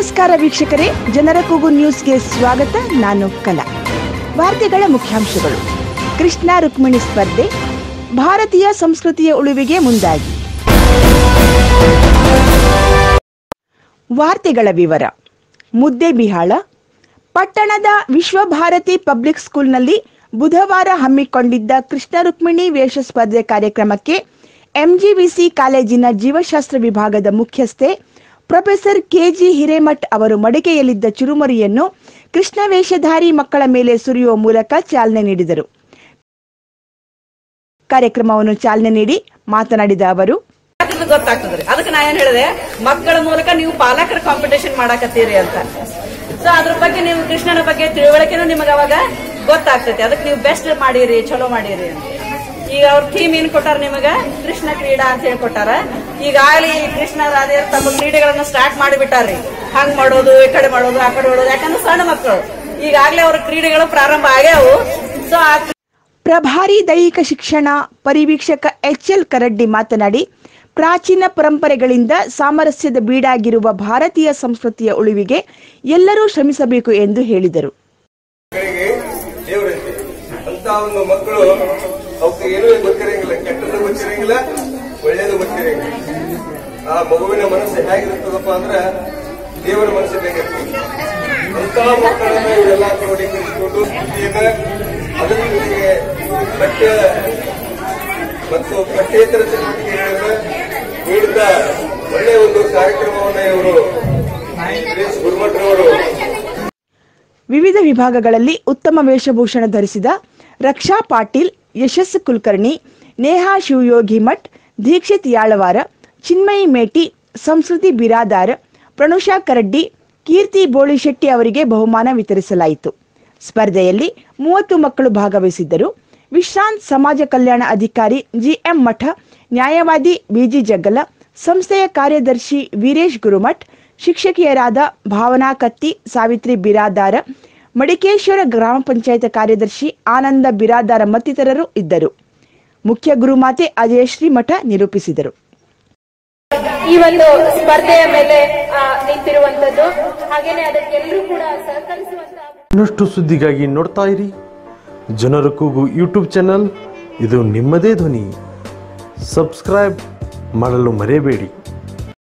ನಮಸ್ಕಾರ ವೀಕ್ಷಕರೇ ಜನರ ಕೂಗು ನ್ಯೂಸ್ಗೆ ಸ್ವಾಗತ ನಾನು ಕಲಾ ವಾರ್ತೆಗಳ ಮುಖ್ಯಾಂಶಗಳು ಕೃಷ್ಣ ರುಕ್ಮಿಣಿ ಸ್ಪರ್ಧೆ ಭಾರತೀಯ ಸಂಸ್ಕೃತಿಯ ಉಳಿವಿಗೆ ಮುಂದಾಗಿ ವಾರ್ತೆಗಳ ವಿವರ ಮುದ್ದೆಬಿಹಾಳ ಪಟ್ಟಣದ ವಿಶ್ವಭಾರತಿ ಪಬ್ಲಿಕ್ ಸ್ಕೂಲ್ನಲ್ಲಿ ಬುಧವಾರ ಹಮ್ಮಿಕೊಂಡಿದ್ದ ಕೃಷ್ಣ ರುಕ್ಮಿಣಿ ವೇಷ ಸ್ಪರ್ಧೆ ಕಾರ್ಯಕ್ರಮಕ್ಕೆ ಎಂಜಿವಿಸಿ ಕಾಲೇಜಿನ ಜೀವಶಾಸ್ತ್ರ ವಿಭಾಗದ ಮುಖ್ಯಸ್ಥೆ ಪ್ರೊಫೆಸರ್ ಕೆಜಿ ಹಿರೇಮಠ್ ಅವರು ಮಡಿಕೆಯಲ್ಲಿದ್ದ ಚುರುಮುರಿಯನ್ನು ಕೃಷ್ಣ ವೇಷಧಾರಿ ಮಕ್ಕಳ ಮೇಲೆ ಸುರಿಯುವ ಮೂಲಕ ಚಾಲನೆ ನೀಡಿದರು ಕಾರ್ಯಕ್ರಮವನ್ನು ಚಾಲನೆ ನೀಡಿ ಮಾತನಾಡಿದ ಅವರು ಅದು ಗೊತ್ತಾಗ್ತದ್ರಿ ಅದಕ್ಕೆ ನಾ ಏನ್ ಹೇಳಿದೆ ಮಕ್ಕಳ ಮೂಲಕ ನೀವು ಪಾಲಕರ ಕಾಂಪಿಟೇಷನ್ ಮಾಡಾಕತ್ತೀರಿ ಅಂತ ಸೊ ಅದ್ರ ಬಗ್ಗೆ ನೀವು ಕೃಷ್ಣನ ಬಗ್ಗೆ ತಿಳುವಳಿಕೆನೂ ನಿಮಗೆ ಅವಾಗ ಗೊತ್ತಾಗ್ತೈತಿ ಅದಕ್ಕೆ ನೀವು ಬೆಸ್ಟ್ ಮಾಡಿರಿ ಚಲೋ ಮಾಡಿರಿ ಅಂತ ಈಗ ಅವ್ರ ಥೀಮ್ ಏನ್ ಕೊಟ್ಟಾರ ನಿಮಗ ಕೃಷ್ಣ ಕ್ರೀಡಾ ಅಂತ ಹೇಳಿ ಕೊಟ್ಟಾರ ಈಗಾಗಲೇ ಈ ಕೃಷ್ಣ ರಾಧೆ ತಮ್ಮ ಕ್ರೀಡೆಗಳನ್ನ ಸ್ಟಾರ್ಟ್ ಮಾಡಿಬಿಟ್ಟಾರ್ರಿ ಹಂಗ್ ಮಾಡೋದು ಈ ಕಡೆ ಮಾಡೋದು ಆ ಕಡೆ ಮಾಡೋದು ಯಾಕಂದ್ರೆ ಸಣ್ಣ ಮಕ್ಕಳು ಈಗಾಗಲೇ ಅವ್ರ ಕ್ರೀಡೆಗಳು ಪ್ರಾರಂಭ ಆಗ್ಯಾವು ಸೊ ಆ ಪ್ರಭಾರಿ ದೈಹಿಕ ಶಿಕ್ಷಣ ಪರಿವೀಕ್ಷಕ ಎಚ್ಎಲ್ ಕರಡ್ಡಿ ಮಾತನಾಡಿ ಪ್ರಾಚೀನ ಪರಂಪರೆಗಳಿಂದ ಸಾಮರಸ್ಯದ ಬೀಡಾಗಿರುವ ಭಾರತೀಯ ಸಂಸ್ಕೃತಿಯ ಉಳಿವಿಗೆ ಎಲ್ಲರೂ ಶ್ರಮಿಸಬೇಕು ಎಂದು ಹೇಳಿದರು ಮಕ್ಕಳಿಗೆ ದೇವರೈತಿ ಅಂತ ಒಂದು ಮಕ್ಕಳು ಅವಕ್ಕೆ ಏನೂ ಗೊತ್ತಿರಂಗಿಲ್ಲ ಕೆಟ್ಟದ್ದು ಗೊತ್ತಿರಂಗಿಲ್ಲ ಒಳ್ಳೇದು ಗೊತ್ತಿರಂಗಿಲ್ಲ ಆ ಮಗುವಿನ ಮನಸ್ಸು ಹೇಗಿರ್ತದಪ್ಪ ಅಂದ್ರೆ ದೇವರ ಮನಸ್ಸಿದ್ದಂಗೆ ಇರ್ತದೆ ಅಂತ ಮಕ್ಕಳನ್ನ ಇವರೆಲ್ಲ ಕ್ರೋಢೀಕರಿಸಿಕೊಂಡು ಬುದ್ಧಿಯನ್ನ ಅದರ ಜೊತೆಗೆ ಪಠ್ಯ ಮತ್ತು ಪಠ್ಯೇತರ ಚಟುವಟಿಕೆಗಳನ್ನ ನೀಡಿದ ಒಳ್ಳೆಯ ಒಂದು ಕಾರ್ಯಕ್ರಮವನ್ನ ಇವರು ಸುರೇಶ್ ಗುರುಮಠರವರು ವಿವಿಧ ವಿಭಾಗಗಳಲ್ಲಿ ಉತ್ತಮ ವೇಷಭೂಷಣ ಧರಿಸಿದ ರಕ್ಷಾ ಪಾಟೀಲ್ ಯಶಸ್ ಕುಲಕರ್ಣಿ ನೇಹಾ ಶಿವಯೋಗಿ ಮಠ್ ದೀಕ್ಷಿತ್ ಯಾಳವಾರ ಚಿನ್ಮಯಿ ಮೇಟಿ ಸಂಸ್ಕೃತಿ ಬಿರಾದಾರ್ ಪ್ರಣುಷಾ ಕರಡ್ಡಿ ಕೀರ್ತಿ ಬೋಳಿಶೆಟ್ಟಿ ಅವರಿಗೆ ಬಹುಮಾನ ವಿತರಿಸಲಾಯಿತು ಸ್ಪರ್ಧೆಯಲ್ಲಿ ಮೂವತ್ತು ಮಕ್ಕಳು ಭಾಗವಹಿಸಿದ್ದರು ವಿಶ್ರಾಂತ್ ಸಮಾಜ ಕಲ್ಯಾಣ ಅಧಿಕಾರಿ ಜಿಎಂ ಮಠ ನ್ಯಾಯವಾದಿ ಬಿಜಿ ಜಗ್ಗಲ ಸಂಸ್ಥೆಯ ಕಾರ್ಯದರ್ಶಿ ವೀರೇಶ್ ಗುರುಮಠ್ ಶಿಕ್ಷಕಿಯರಾದ ಭಾವನಾ ಕತ್ತಿ ಸಾವಿತ್ರಿ ಬಿರಾದಾರ ಮಡಿಕೇಶ್ವರ ಗ್ರಾಮ ಪಂಚಾಯತ್ ಕಾರ್ಯದರ್ಶಿ ಆನಂದ ಬಿರಾದಾರ ಮತ್ತಿತರರು ಇದ್ದರು ಮುಖ್ಯ ಗುರುಮಾತೆ ಅಜಯಶ್ರೀ ಮಠ ನಿರೂಪಿಸಿದರು ಈ ಒಂದು ಸ್ಪರ್ಧೆಯ ಮೇಲೆ ಆ, ನಿಂತಿರುವಂತದ್ದು ಹಾಗೇನೆ ಅದಕ್ಕೆಲ್ಲರೂ ಕೂಡ ಸಹಕರಿಸುವಂತ ಇನ್ನಷ್ಟು ಸುದ್ದಿಗಾಗಿ ನೋಡ್ತಾ ಇರಿ ಜನರ ಕೂಗು ಯೂಟ್ಯೂಬ್ ಚಾನಲ್ ಇದು ನಿಮ್ಮದೇ ಧ್ವನಿ ಸಬ್ಸ್ಕ್ರೈಬ್ ಮಾಡಲು ಮರೆಯಬೇಡಿ